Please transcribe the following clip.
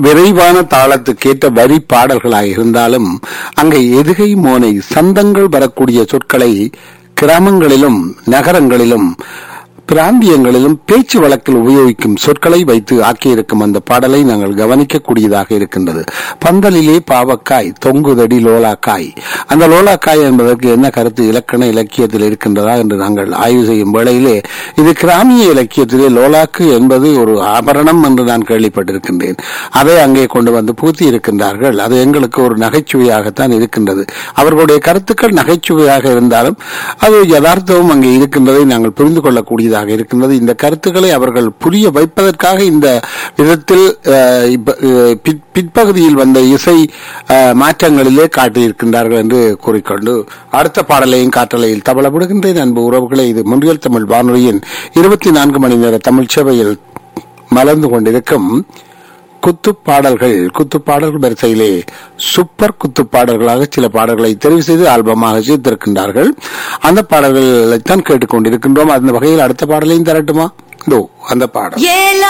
விரைவான தாளத்துக்கேற்ற வரி பாடல்களாக இருந்தாலும் அங்கே எதுகை மோனை சந்தங்கள் வரக்கூடிய சொற்களை கிராமங்களிலும் நகரங்களிலும் பிராந்தியங்களிலும் பேச்சு வழக்கில் உபயோகிக்கும் சொற்களை வைத்து ஆக்கியிருக்கும் அந்த பாடலை நாங்கள் கவனிக்கக்கூடியதாக இருக்கின்றது பந்தலிலே பாவக்காய் தொங்குதடி லோலாக்காய் அந்த லோலாக்காய் என்பதற்கு என்ன கருத்து இலக்கண இலக்கியத்தில் இருக்கின்றதா என்று நாங்கள் ஆய்வு செய்யும் வேளையிலே இது கிராமிய இலக்கியத்திலே லோலாக்கு என்பது ஒரு ஆபரணம் என்று நான் கேள்விப்பட்டிருக்கின்றேன் அதை அங்கே கொண்டு வந்து பூத்தி இருக்கின்றார்கள் அது எங்களுக்கு ஒரு நகைச்சுவையாகத்தான் இருக்கின்றது அவர்களுடைய கருத்துக்கள் நகைச்சுவையாக இருந்தாலும் அது யதார்த்தமும் அங்கே இருக்கின்றதை நாங்கள் புரிந்து கொள்ளக்கூடியதாக இருக்கின்றது இந்த கருத்துக்களை அவர்கள் புரிய வைப்பதற்காக இந்த விதத்தில் அஹ், இப்ப, அஹ், பிற்- பிற்பகுதியில் வந்த இசை அஹ், மாற்றங்களிலே காட்டியிருக்கின்றார்கள் என்று கூறிக்கொண்டு அடுத்த பாடலையும் காற்றலையில் தவளப்படுகின்றேன் அன்பு உறவுகளை இது முன்றியல் தமிழ் வானொலியின் இருபத்தி நான்கு மணி நேர தமிழ் சேவையில் மலர்ந்து கொண்டிருக்கும் குத்து பாடல்கள் குத்து பாடல்கள் வரிசையிலே சூப்பர் குத்து பாடல்களாக சில பாடல்களை தெரிவு செய்து ஆல்பமாக சேர்த்திருக்கின்றார்கள் அந்த பாடல்களைத்தான் கேட்டுக்கொண்டிருக்கின்றோம் அந்த வகையில் அடுத்த பாடலையும் தரட்டுமா இதோ அந்த பாடல் ஏலோ